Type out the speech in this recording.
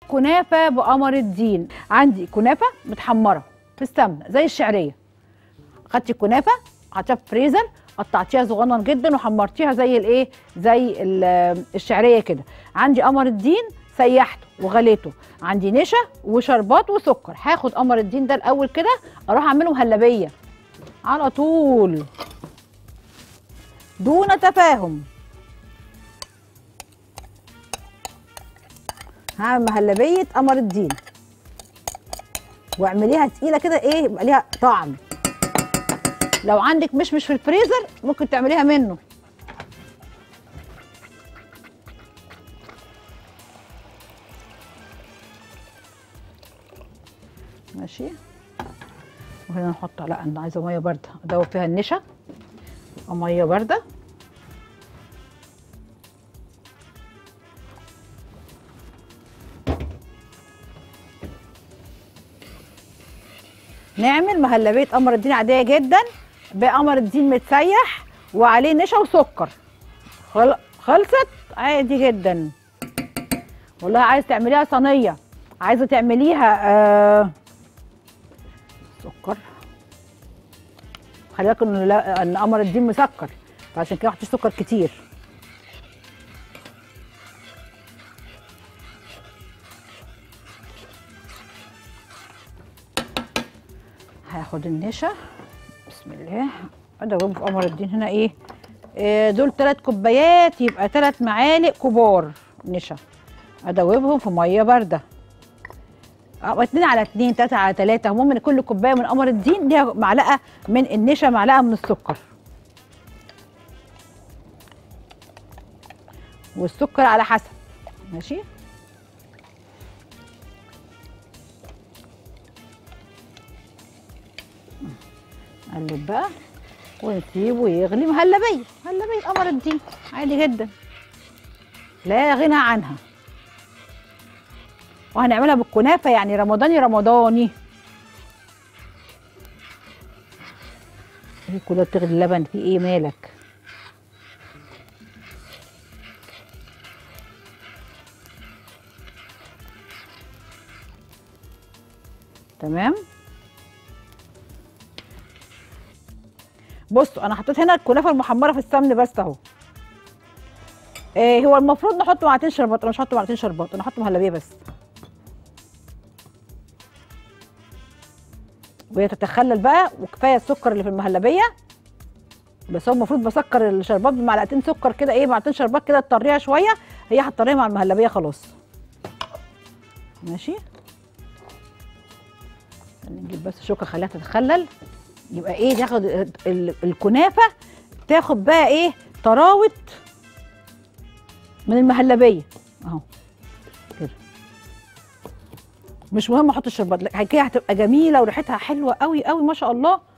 كنافه بقمر الدين عندي كنافه متحمره في السمنه زي الشعريه خدتي الكنافه حطيتيها في فريزر قطعتيها صغنن جدا وحمرتيها زي الايه زي ال- الشعريه كده عندي قمر الدين سيحته وغليته عندي نشا وشربات وسكر هاخد قمر الدين ده الاول كده اروح اعمله مهلبيه على طول دون تفاهم هعمل مهلبيه قمر الدين واعمليها تقيله كده ايه يبقى ليها طعم لو عندك مشمش في الفريزر ممكن تعمليها منه ماشي وهنا نحط لا انا عايزه ميه بارده ادوب فيها النشا يبقى ميه بارده نعمل مهلبيه قمر الدين عاديه جدا بقمر الدين متسيح وعليه نشا وسكر خل... خلصت عادي جدا والله عايز تعمليها صينيه عايزه تعمليها آه... سكر خلي بالك ان لا- ان قمر الدين مسكر فعشان كده ما حطيتش سكر كتير هاخد النشا بسم الله ادوبه في قمر الدين هنا ايه آه، دول ثلاث كوبايات يبقى ثلاث معالق كبار نشا ادوبهم في ميه بارده أو اتنين على اتنين تلاته على تلاته المهم ان كل كوبايه من قمر الدين ليها معلقه من النشا معلقه من السكر والسكر على حسب ماشي نقلب بقى ونسيبه يغلي مهلبيه مهلبيه قمر الدين عادي جدا لا غنى عنها وهنعملها بالكنافه يعني رمضاني رمضاني ايه كلها بتغلي اللبن في ايه مالك تمام بصوا انا حطيت هنا الكنافه المحمره في السمن بس اهو إيه هو المفروض نحط معلقتين شربات انا مش هحط معلقتين شربات انا هحط مهلبيه بس وهي تتخلل بقى وكفايه السكر اللي في المهلبيه بس هو المفروض بسكر الشربات بمعلقتين سكر كده ايه معلقتين شربات كده تطريها شويه هي هتطريها مع المهلبيه خلاص ماشي نجيب بس شوكه خليها تتخلل يبقى ايه تاخد ال- ال- الكنافه تاخد بقى ايه طراوه من المهلبيه اهو كده مش مهم احط الشربات لا هي كده هتبقى جميله وريحتها حلوه قوي قوي ما شاء الله